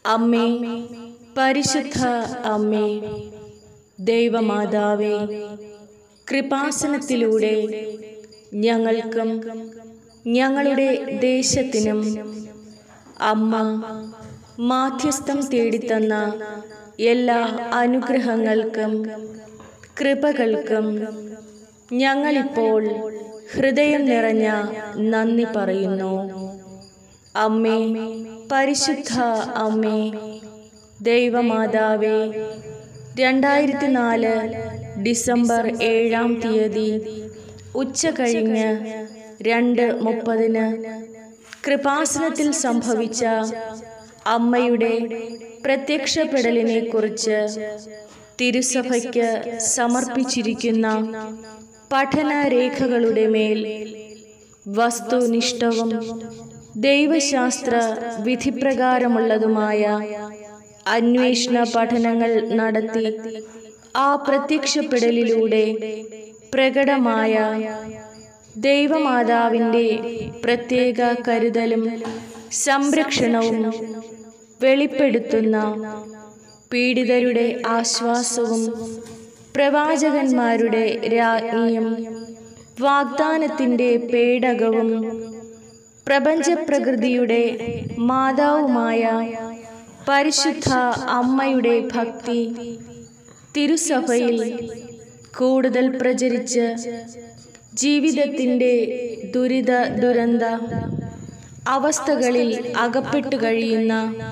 അമ്മേ പരിശുദ്ധ അമ്മേ ദൈവമാതാവേ കൃപാസനത്തിലൂടെ ഞങ്ങൾക്കും ഞങ്ങളുടെ ദേശത്തിനും അമ്മ മാധ്യസ്ഥം തേടിത്തന്ന എല്ലാ അനുഗ്രഹങ്ങൾക്കും കൃപകൾക്കും ഞങ്ങളിപ്പോൾ ഹൃദയം നിറഞ്ഞ നന്ദി പറയുന്നു അമ്മേ പരിശുദ്ധ അമ്മേ ദൈവമാതാവേ രണ്ടായിരത്തി നാല് ഡിസംബർ ഏഴാം തീയതി ഉച്ച കഴിഞ്ഞ് രണ്ട് മുപ്പതിന് കൃപാസനത്തിൽ സംഭവിച്ച അമ്മയുടെ പ്രത്യക്ഷപ്പെടലിനെ കുറിച്ച് തിരുസഭയ്ക്ക് സമർപ്പിച്ചിരിക്കുന്ന പഠനരേഖകളുടെ മേൽ വസ്തുനിഷ്ഠവും ദൈവശാസ്ത്ര വിധിപ്രകാരമുള്ളതുമായ അന്വേഷണ പഠനങ്ങൾ നടത്തി ആ പ്രത്യക്ഷപ്പെടലിലൂടെ പ്രകടമായ ദൈവമാതാവിൻ്റെ പ്രത്യേക കരുതലും സംരക്ഷണവും വെളിപ്പെടുത്തുന്ന പീഡിതരുടെ ആശ്വാസവും പ്രവാചകന്മാരുടെ രാജ്ഞിയും വാഗ്ദാനത്തിൻ്റെ പേടകവും പ്രപഞ്ചപ്രകൃതിയുടെ മാതാവുമായ പരിശുദ്ധ അമ്മയുടെ ഭക്തി തിരുസഭയിൽ കൂടുതൽ പ്രചരിച്ച് ജീവിതത്തിൻ്റെ ദുരിത ദുരന്ത അവസ്ഥകളിൽ അകപ്പെട്ടു കഴിയുന്ന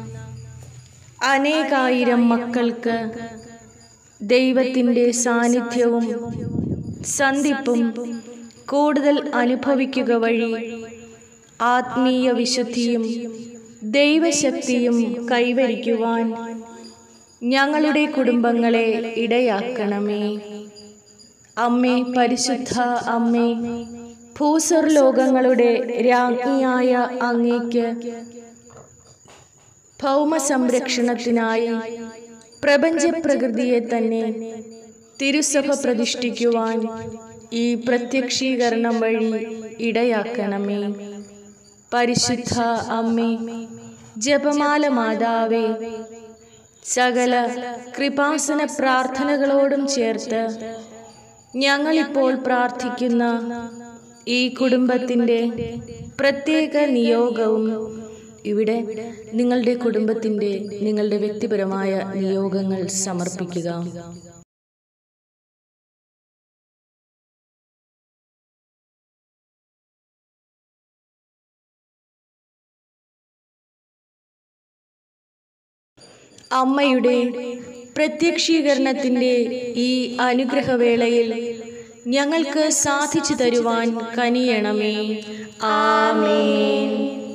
അനേകായിരം മക്കൾക്ക് ദൈവത്തിൻ്റെ സാന്നിധ്യവും സന്ധിപ്പും കൂടുതൽ അനുഭവിക്കുക വഴി ആത്മീയ വിശുദ്ധിയും ദൈവശക്തിയും കൈവരിക്കുവാൻ ഞങ്ങളുടെ കുടുംബങ്ങളെ ഇടയാക്കണമേ അമ്മേ പരിശുദ്ധ അമ്മേ ഭൂസർ ലോകങ്ങളുടെ രാജ്ഞിയായ അങ്ങേക്ക് ഭൗമ സംരക്ഷണത്തിനായി പ്രപഞ്ചപ്രകൃതിയെ തന്നെ തിരുസഭ പ്രതിഷ്ഠിക്കുവാൻ ഈ പ്രത്യക്ഷീകരണം വഴി ഇടയാക്കണമേ പരിശുദ്ധ അമ്മേ ജപമാല മാതാവേ സകല കൃപാസന പ്രാർത്ഥനകളോടും ചേർത്ത് ഞങ്ങളിപ്പോൾ പ്രാർത്ഥിക്കുന്ന ഈ കുടുംബത്തിൻ്റെ പ്രത്യേക നിയോഗവും ഇവിടെ നിങ്ങളുടെ കുടുംബത്തിൻ്റെ നിങ്ങളുടെ വ്യക്തിപരമായ നിയോഗങ്ങൾ സമർപ്പിക്കുക അമ്മയുടെ പ്രത്യക്ഷീകരണത്തിൻ്റെ ഈ അനുഗ്രഹവേളയിൽ ഞങ്ങൾക്ക് സാധിച്ചു തരുവാൻ കനിയണമേ ആമേൻ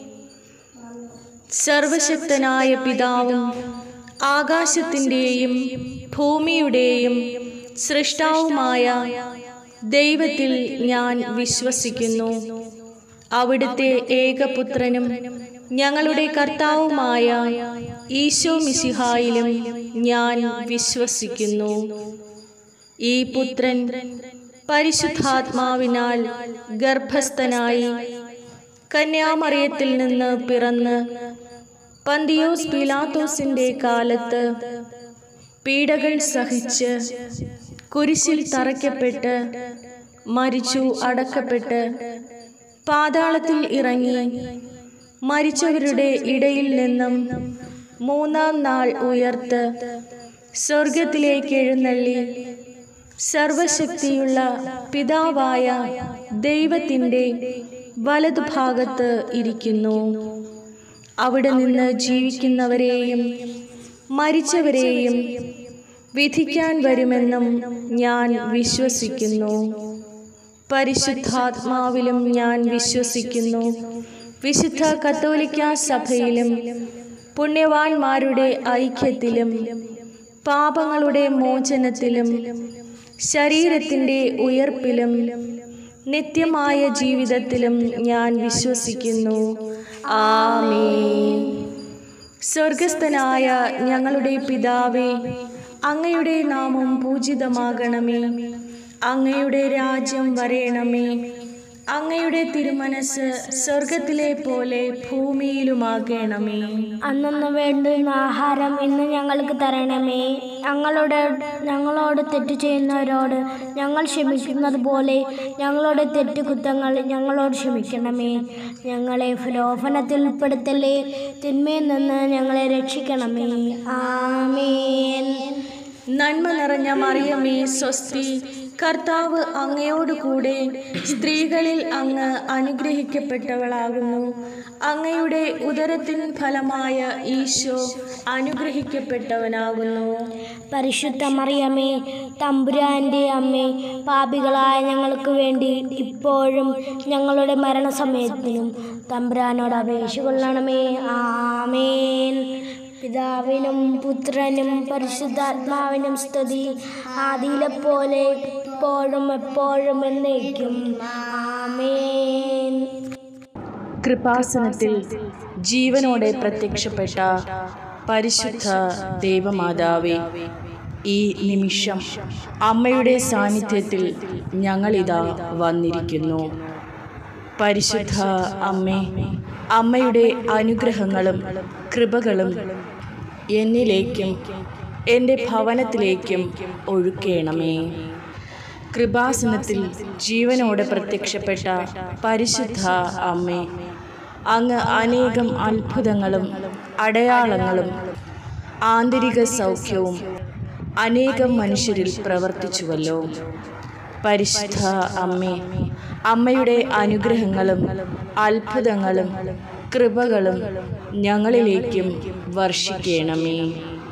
സർവശക്തനായ പിതാവും ആകാശത്തിൻ്റെയും ഭൂമിയുടെയും സൃഷ്ടാവുമായ ദൈവത്തിൽ ഞാൻ വിശ്വസിക്കുന്നു അവിടുത്തെ ഏകപുത്രനും ഞങ്ങളുടെ കർത്താവുമായ ഈശോ മിശിഹായിലും ഞാൻ വിശ്വസിക്കുന്നു ഈ പുത്രൻ പരിശുദ്ധാത്മാവിനാൽ ഗർഭസ്ഥനായി കന്യാമറിയത്തിൽ നിന്ന് പിറന്ന് പന്തിയോസ് പിലാത്തോസിന്റെ കാലത്ത് പീഡകൾ സഹിച്ച് കുരിശിൽ തറയ്ക്കപ്പെട്ട് മരിച്ചു അടക്കപ്പെട്ട് പാതാളത്തിൽ ഇറങ്ങി മരിച്ചവരുടെ ഇടയിൽ നിന്നും മൂന്നാം നാൾ ഉയർത്ത് സ്വർഗത്തിലേക്ക് എഴുന്നള്ളി സർവശക്തിയുള്ള പിതാവായ ദൈവത്തിൻ്റെ വലതുഭാഗത്ത് ഇരിക്കുന്നു അവിടെ നിന്ന് ജീവിക്കുന്നവരെയും മരിച്ചവരെയും വിധിക്കാൻ വരുമെന്നും ഞാൻ വിശ്വസിക്കുന്നു പരിശുദ്ധാത്മാവിലും ഞാൻ വിശ്വസിക്കുന്നു വിശുദ്ധ കത്തോലിക്ക സഭയിലും പുണ്യവാന്മാരുടെ ഐക്യത്തിലും പാപങ്ങളുടെ മോചനത്തിലും ശരീരത്തിൻ്റെ ഉയർപ്പിലും നിത്യമായ ജീവിതത്തിലും ഞാൻ വിശ്വസിക്കുന്നു ആമേൻ സ്വർഗസ്ഥനായ ഞങ്ങളുടെ പിതാവേ അങ്ങയുടെ നാമം പൂജിതമാകണമേ അങ്ങയുടെ രാജ്യം വരയണമേ അങ്ങയുടെ തിരുമനസ് സ്വർഗത്തിലെ പോലെ ഭൂമിയിലുമാകണമേ അന്നു വേണ്ടുന്ന ആഹാരം ഇന്ന് ഞങ്ങൾക്ക് തരണമേ ഞങ്ങളുടെ ഞങ്ങളോട് തെറ്റ് ചെയ്യുന്നവരോട് ഞങ്ങൾ ക്ഷമിക്കുന്നത് പോലെ ഞങ്ങളുടെ തെറ്റ് കുറ്റങ്ങൾ ഞങ്ങളോട് ക്ഷമിക്കണമേ ഞങ്ങളെ ലോഭനത്തിൽ ഉൾപ്പെടുത്തല്ലേ തിന്മയിൽ നിന്ന് ഞങ്ങളെ രക്ഷിക്കണമേ ആമേൻ നന്മ നിറഞ്ഞ മറിയമേ സ്വസ്തി കർത്താവ് അങ്ങയോട് കൂടെ സ്ത്രീകളിൽ അങ്ങ് അനുഗ്രഹിക്കപ്പെട്ടവളാകുന്നു അങ്ങയുടെ ഉദരത്തിൻ ഫലമായ ഈശോ അനുഗ്രഹിക്കപ്പെട്ടവനാകുന്നു പരിശുദ്ധ മറിയമേ തമ്പുരാൻ്റെ അമ്മേ പാപികളായ ഞങ്ങൾക്ക് വേണ്ടി ഇപ്പോഴും ഞങ്ങളുടെ മരണസമയത്തിനും തമ്പുരാനോട് അപേക്ഷ കൊള്ളണമേ ആമേൻ പിതാവിനും പുത്രനും പരിശുദ്ധാത്മാവിനും സ്തുതി ആദിയിലെ പോലെ ഇപ്പോഴും എപ്പോഴും എന്നേക്കും ആമേൻ കൃപാസനത്തിൽ ജീവനോടെ പ്രത്യക്ഷപ്പെട്ട പരിശുദ്ധ ദൈവമാതാവേ ഈ നിമിഷം അമ്മയുടെ സാന്നിധ്യത്തിൽ ഞങ്ങളിതാ വന്നിരിക്കുന്നു പരിശുദ്ധ അമ്മേ അമ്മയുടെ അനുഗ്രഹങ്ങളും കൃപകളും എന്നിലേക്കും എൻ്റെ ഭവനത്തിലേക്കും ഒഴുക്കേണമേ കൃപാസനത്തിൽ ജീവനോടെ പ്രത്യക്ഷപ്പെട്ട പരിശുദ്ധ അമ്മേ അങ്ങ് അനേകം അത്ഭുതങ്ങളും അടയാളങ്ങളും ആന്തരിക സൗഖ്യവും അനേകം മനുഷ്യരിൽ പ്രവർത്തിച്ചുവല്ലോ പരിശുദ്ധ അമ്മേ അമ്മയുടെ അനുഗ്രഹങ്ങളും അത്ഭുതങ്ങളും കൃപകളും ഞങ്ങളിലേക്കും വർഷിക്കണമേ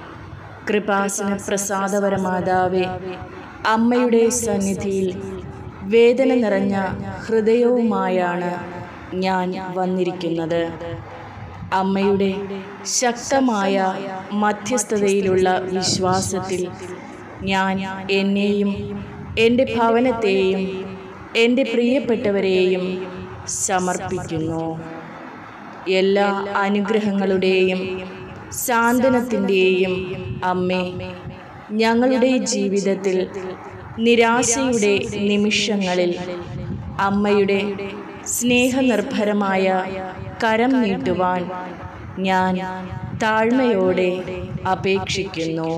കൃപാസന പ്രസാദപരമാതാവേ അമ്മയുടെ സന്നിധിയിൽ വേദന നിറഞ്ഞ ഹൃദയവുമായാണ് ഞാൻ വന്നിരിക്കുന്നത് അമ്മയുടെ ശക്തമായ മധ്യസ്ഥതയിലുള്ള വിശ്വാസത്തിൽ ഞാൻ എന്നെയും എൻ്റെ ഭവനത്തെയും എൻ്റെ പ്രിയപ്പെട്ടവരെയും സമർപ്പിക്കുന്നു എല്ലാ അനുഗ്രഹങ്ങളുടെയും സാന്ത്വനത്തിൻ്റെയും അമ്മേ ഞങ്ങളുടെ ജീവിതത്തിൽ നിരാശയുടെ നിമിഷങ്ങളിൽ അമ്മയുടെ സ്നേഹനിർഭരമായ കരം നീട്ടുവാൻ ഞാൻ താഴ്മയോടെ അപേക്ഷിക്കുന്നു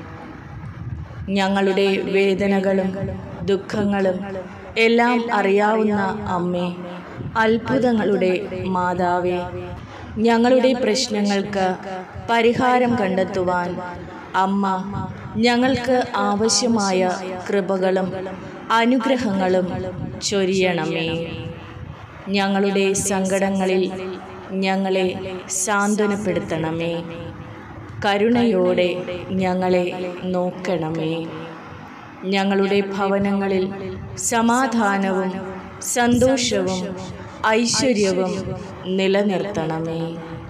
ഞങ്ങളുടെ വേദനകളും ദുഃഖങ്ങളും എല്ലാം അറിയാവുന്ന അമ്മേ അത്ഭുതങ്ങളുടെ മാതാവേ ഞങ്ങളുടെ പ്രശ്നങ്ങൾക്ക് പരിഹാരം കണ്ടെത്തുവാൻ അമ്മ ഞങ്ങൾക്ക് ആവശ്യമായ കൃപകളും അനുഗ്രഹങ്ങളും ചൊരിയണമേ ഞങ്ങളുടെ സങ്കടങ്ങളിൽ ഞങ്ങളെ സാന്ത്വനപ്പെടുത്തണമേ കരുണയോടെ ഞങ്ങളെ നോക്കണമേ ഞങ്ങളുടെ ഭവനങ്ങളിൽ സമാധാനവും സന്തോഷവും ഐശ്വര്യവും നിലനിർത്തണമേ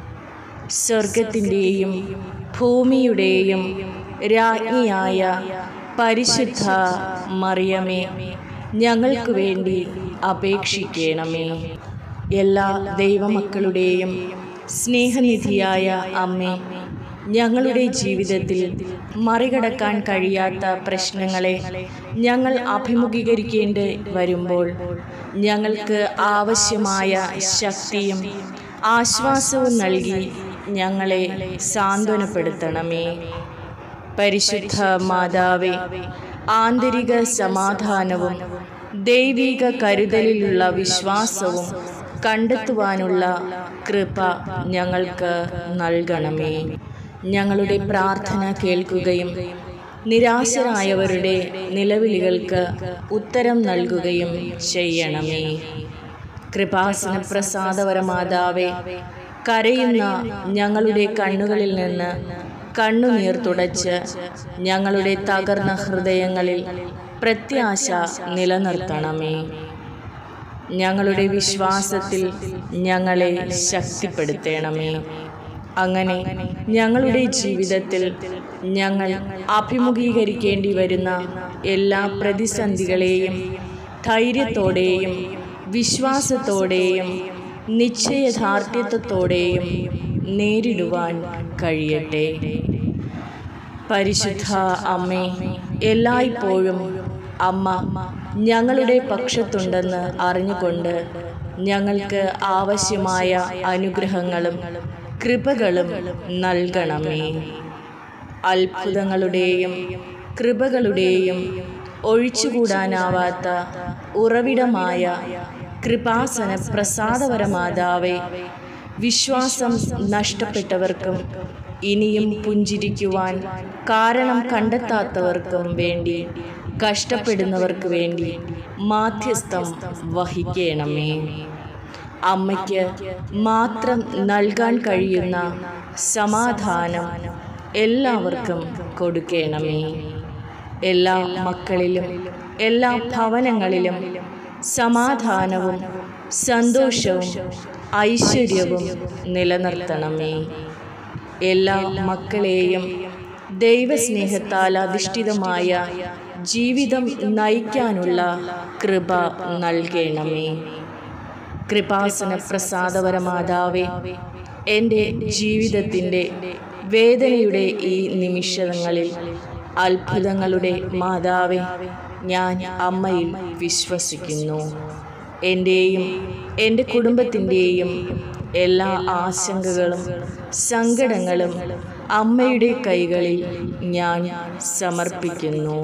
സ്വർഗത്തിൻ്റെയും ഭൂമിയുടെയും രാജ്ഞിയായ പരിശുദ്ധ മറിയമേ ഞങ്ങൾക്ക് വേണ്ടി അപേക്ഷിക്കണമേ എല്ലാ ദൈവമക്കളുടെയും സ്നേഹനിധിയായ അമ്മേ ഞങ്ങളുടെ ജീവിതത്തിൽ മറികടക്കാൻ കഴിയാത്ത പ്രശ്നങ്ങളെ ഞങ്ങൾ അഭിമുഖീകരിക്കേണ്ടി വരുമ്പോൾ ഞങ്ങൾക്ക് ആവശ്യമായ ശക്തിയും ആശ്വാസവും നൽകി ഞങ്ങളെ സാന്ത്വനപ്പെടുത്തണമേ പരിശുദ്ധ മാതാവേ ആന്തരിക സമാധാനവും ദൈവിക കരുതലിലുള്ള വിശ്വാസവും കണ്ടെത്തുവാനുള്ള കൃപ ഞങ്ങൾക്ക് നൽകണമേ ഞങ്ങളുടെ പ്രാർത്ഥന കേൾക്കുകയും നിരാശരായവരുടെ നിലവിളികൾക്ക് ഉത്തരം നൽകുകയും ചെയ്യണമേ കൃപാസന പ്രസാദപരമാതാവേ കരയുന്ന ഞങ്ങളുടെ കണ്ണുകളിൽ നിന്ന് കണ്ണുനീർ തുടച്ച് ഞങ്ങളുടെ തകർന്ന ഹൃദയങ്ങളിൽ പ്രത്യാശ നിലനിർത്തണമേ ഞങ്ങളുടെ വിശ്വാസത്തിൽ ഞങ്ങളെ ശക്തിപ്പെടുത്തണമേ അങ്ങനെ ഞങ്ങളുടെ ജീവിതത്തിൽ ഞങ്ങൾ അഭിമുഖീകരിക്കേണ്ടി വരുന്ന എല്ലാ പ്രതിസന്ധികളെയും ധൈര്യത്തോടെയും വിശ്വാസത്തോടെയും നിശ്ചയദാർഢ്യത്തോടെയും നേരിടുവാൻ കഴിയട്ടെ പരിശുദ്ധ അമ്മേ എല്ലായ്പ്പോഴും അമ്മ ഞങ്ങളുടെ പക്ഷത്തുണ്ടെന്ന് അറിഞ്ഞുകൊണ്ട് ഞങ്ങൾക്ക് ആവശ്യമായ അനുഗ്രഹങ്ങളും കൃപകളും നൽകണമേ അത്ഭുതങ്ങളുടെയും കൃപകളുടെയും ഒഴിച്ചുകൂടാനാവാത്ത ഉറവിടമായ കൃപാസന പ്രസാദപരമാതാവേ വിശ്വാസം നഷ്ടപ്പെട്ടവർക്കും ഇനിയും പുഞ്ചിരിക്കുവാൻ കാരണം കണ്ടെത്താത്തവർക്കും വേണ്ടി കഷ്ടപ്പെടുന്നവർക്ക് വേണ്ടി മാധ്യസ്ഥം വഹിക്കണമേ അമ്മയ്ക്ക് മാത്രം നൽകാൻ കഴിയുന്ന സമാധാനം എല്ലാവർക്കും കൊടുക്കണമേ എല്ലാ മക്കളിലും എല്ലാ ഭവനങ്ങളിലും സമാധാനവും സന്തോഷവും ഐശ്വര്യവും നിലനിർത്തണമേ എല്ലാ മക്കളെയും ദൈവസ്നേഹത്താൽ അധിഷ്ഠിതമായ ജീവിതം നയിക്കാനുള്ള കൃപ നൽകണമേ കൃപാസന പ്രസാദപരമാതാവേ എൻ്റെ ജീവിതത്തിൻ്റെ വേദനയുടെ ഈ നിമിഷങ്ങളിൽ അത്ഭുതങ്ങളുടെ മാതാവേ ഞാൻ അമ്മയിൽ വിശ്വസിക്കുന്നു എൻ്റെയും എൻ്റെ കുടുംബത്തിൻ്റെയും എല്ലാ ആശങ്കകളും സങ്കടങ്ങളും അമ്മയുടെ കൈകളിൽ ഞാൻ സമർപ്പിക്കുന്നു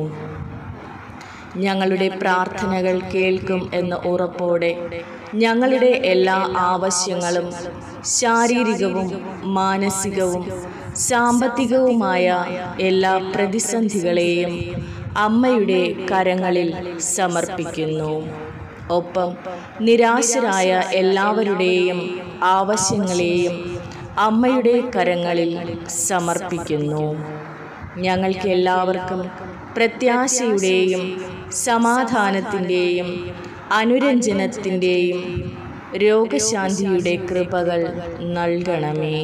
ഞങ്ങളുടെ പ്രാർത്ഥനകൾ കേൾക്കും എന്ന ഉറപ്പോടെ ഞങ്ങളുടെ എല്ലാ ആവശ്യങ്ങളും ശാരീരികവും മാനസികവും സാമ്പത്തികവുമായ എല്ലാ പ്രതിസന്ധികളെയും അമ്മയുടെ കരങ്ങളിൽ സമർപ്പിക്കുന്നു ഒപ്പം നിരാശരായ എല്ലാവരുടെയും ആവശ്യങ്ങളെയും അമ്മയുടെ കരങ്ങളിൽ സമർപ്പിക്കുന്നു ഞങ്ങൾക്ക് എല്ലാവർക്കും പ്രത്യാശയുടെയും സമാധാനത്തിൻ്റെയും അനുരഞ്ജനത്തിൻ്റെയും രോഗശാന്തിയുടെ കൃപകൾ നൽകണമേ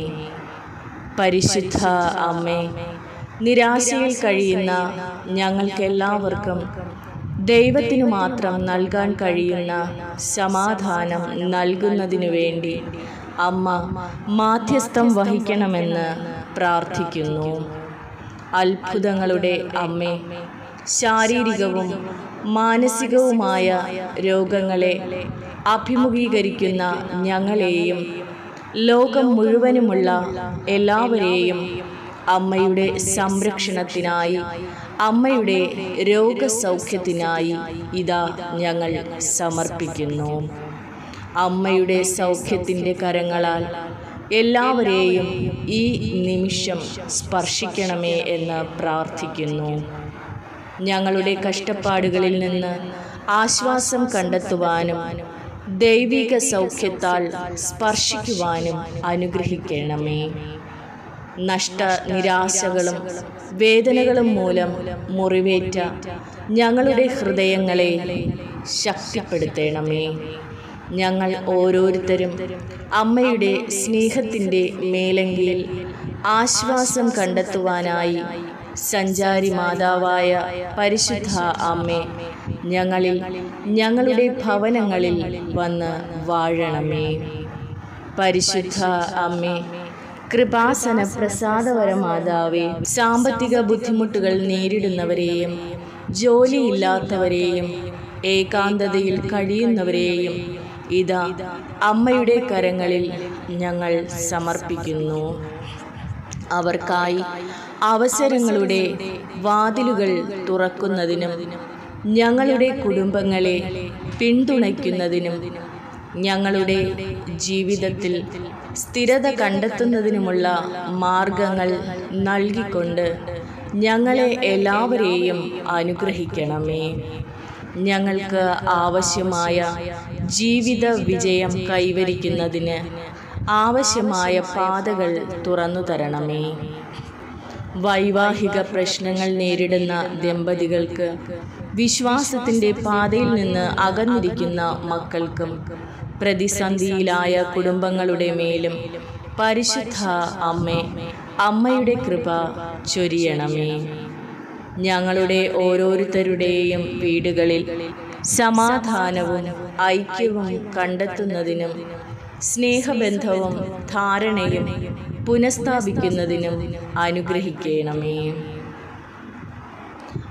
പരിശുദ്ധ അമ്മേ നിരാശയിൽ കഴിയുന്ന ഞങ്ങൾക്കെല്ലാവർക്കും ദൈവത്തിനു മാത്രം നൽകാൻ കഴിയുന്ന സമാധാനം നൽകുന്നതിനു വേണ്ടി അമ്മ മാധ്യസ്ഥം വഹിക്കണമെന്ന് പ്രാർത്ഥിക്കുന്നു അത്ഭുതങ്ങളുടെ അമ്മേ ശാരീരികവും മാനസികവുമായ രോഗങ്ങളെ അഭിമുഖീകരിക്കുന്ന ഞങ്ങളെയും ലോകം മുഴുവനുമുള്ള എല്ലാവരെയും അമ്മയുടെ സംരക്ഷണത്തിനായി അമ്മയുടെ രോഗസൗഖ്യത്തിനായി ഇതാ ഞങ്ങൾ സമർപ്പിക്കുന്നു അമ്മയുടെ സൗഖ്യത്തിൻ്റെ കരങ്ങളാൽ എല്ലാവരെയും ഈ നിമിഷം സ്പർശിക്കണമേ എന്ന് പ്രാർത്ഥിക്കുന്നു ഞങ്ങളുടെ കഷ്ടപ്പാടുകളിൽ നിന്ന് ആശ്വാസം കണ്ടെത്തുവാനും ദൈവിക സൗഖ്യത്താൽ സ്പർശിക്കുവാനും അനുഗ്രഹിക്കണമേ നഷ്ട നിരാശകളും വേദനകളും മൂലം മുറിവേറ്റ ഞങ്ങളുടെ ഹൃദയങ്ങളെ ശക്തിപ്പെടുത്തണമേ ഞങ്ങൾ ഓരോരുത്തരും അമ്മയുടെ സ്നേഹത്തിൻ്റെ മേലങ്കിയിൽ ആശ്വാസം കണ്ടെത്തുവാനായി സഞ്ചാരി മാതാവായ പരിശുദ്ധ അമ്മേ ഞങ്ങളിൽ ഞങ്ങളുടെ ഭവനങ്ങളിൽ വന്ന് വാഴണമേ പരിശുദ്ധ അമ്മേ കൃപാസന പ്രസാദവര മാതാവേ സാമ്പത്തിക ബുദ്ധിമുട്ടുകൾ നേരിടുന്നവരെയും ജോലിയില്ലാത്തവരെയും ഏകാന്തതയിൽ കഴിയുന്നവരെയും ഇതാ അമ്മയുടെ കരങ്ങളിൽ ഞങ്ങൾ സമർപ്പിക്കുന്നു അവർക്കായി അവസരങ്ങളുടെ വാതിലുകൾ തുറക്കുന്നതിനും ഞങ്ങളുടെ കുടുംബങ്ങളെ പിന്തുണയ്ക്കുന്നതിനും ഞങ്ങളുടെ ജീവിതത്തിൽ സ്ഥിരത കണ്ടെത്തുന്നതിനുമുള്ള മാർഗങ്ങൾ നൽകിക്കൊണ്ട് ഞങ്ങളെ എല്ലാവരെയും അനുഗ്രഹിക്കണമേ ഞങ്ങൾക്ക് ആവശ്യമായ ജീവിത വിജയം കൈവരിക്കുന്നതിന് ആവശ്യമായ പാതകൾ തുറന്നു തരണമേ വൈവാഹിക പ്രശ്നങ്ങൾ നേരിടുന്ന ദമ്പതികൾക്ക് വിശ്വാസത്തിൻ്റെ പാതയിൽ നിന്ന് അകന്നിരിക്കുന്ന മക്കൾക്കും പ്രതിസന്ധിയിലായ കുടുംബങ്ങളുടെ മേലും പരിശുദ്ധ അമ്മേ അമ്മയുടെ കൃപ ചൊരിയണമേ ഞങ്ങളുടെ ഓരോരുത്തരുടെയും വീടുകളിൽ സമാധാനവും ഐക്യവും കണ്ടെത്തുന്നതിനും സ്നേഹബന്ധവും ധാരണയും പുനഃസ്ഥാപിക്കുന്നതിനും അനുഗ്രഹിക്കണമേ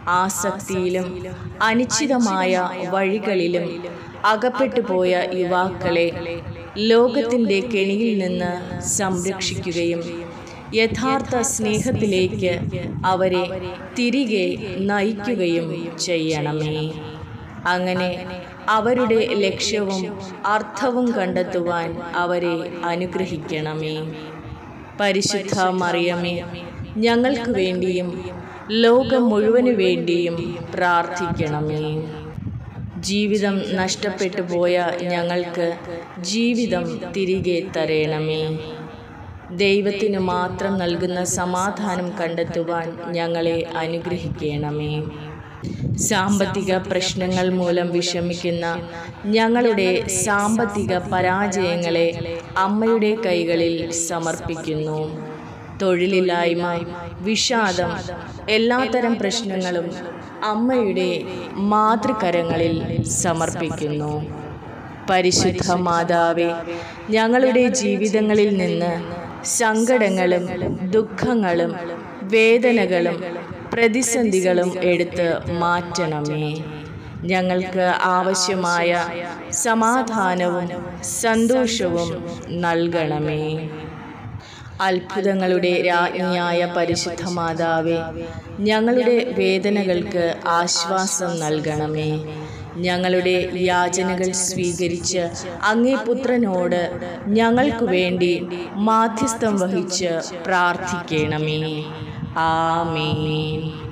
ആസക്തിയിലും അനിശ്ചിതമായ വഴികളിലും അകപ്പെട്ടു പോയ യുവാക്കളെ ലോകത്തിൻ്റെ കെണിയിൽ നിന്ന് സംരക്ഷിക്കുകയും യഥാർത്ഥ സ്നേഹത്തിലേക്ക് അവരെ തിരികെ നയിക്കുകയും ചെയ്യണമേ അങ്ങനെ അവരുടെ ലക്ഷ്യവും അർത്ഥവും കണ്ടെത്തുവാൻ അവരെ അനുഗ്രഹിക്കണമേ പരിശുദ്ധ മറിയമേ ഞങ്ങൾക്ക് വേണ്ടിയും ലോകം മുഴുവനു വേണ്ടിയും പ്രാർത്ഥിക്കണമേ ജീവിതം നഷ്ടപ്പെട്ടു പോയ ഞങ്ങൾക്ക് ജീവിതം തിരികെ തരയണമേ ദൈവത്തിന് മാത്രം നൽകുന്ന സമാധാനം കണ്ടെത്തുവാൻ ഞങ്ങളെ അനുഗ്രഹിക്കണമേ സാമ്പത്തിക പ്രശ്നങ്ങൾ മൂലം വിഷമിക്കുന്ന ഞങ്ങളുടെ സാമ്പത്തിക പരാജയങ്ങളെ അമ്മയുടെ കൈകളിൽ സമർപ്പിക്കുന്നു തൊഴിലില്ലായ്മ വിഷാദം എല്ലാത്തരം പ്രശ്നങ്ങളും അമ്മയുടെ മാതൃകരങ്ങളിൽ സമർപ്പിക്കുന്നു പരിശുദ്ധ മാതാവേ ഞങ്ങളുടെ ജീവിതങ്ങളിൽ നിന്ന് സങ്കടങ്ങളും ദുഃഖങ്ങളും വേദനകളും പ്രതിസന്ധികളും എടുത്ത് മാറ്റണമേ ഞങ്ങൾക്ക് ആവശ്യമായ സമാധാനവും സന്തോഷവും നൽകണമേ അത്ഭുതങ്ങളുടെ രാജ്ഞിയായ പരിശുദ്ധ മാതാവേ ഞങ്ങളുടെ വേദനകൾക്ക് ആശ്വാസം നൽകണമേ ഞങ്ങളുടെ യാചനകൾ സ്വീകരിച്ച് അങ്ങേ പുത്രനോട് ഞങ്ങൾക്ക് വേണ്ടി മാധ്യസ്ഥം വഹിച്ച് പ്രാർത്ഥിക്കണമേ ആമേൻ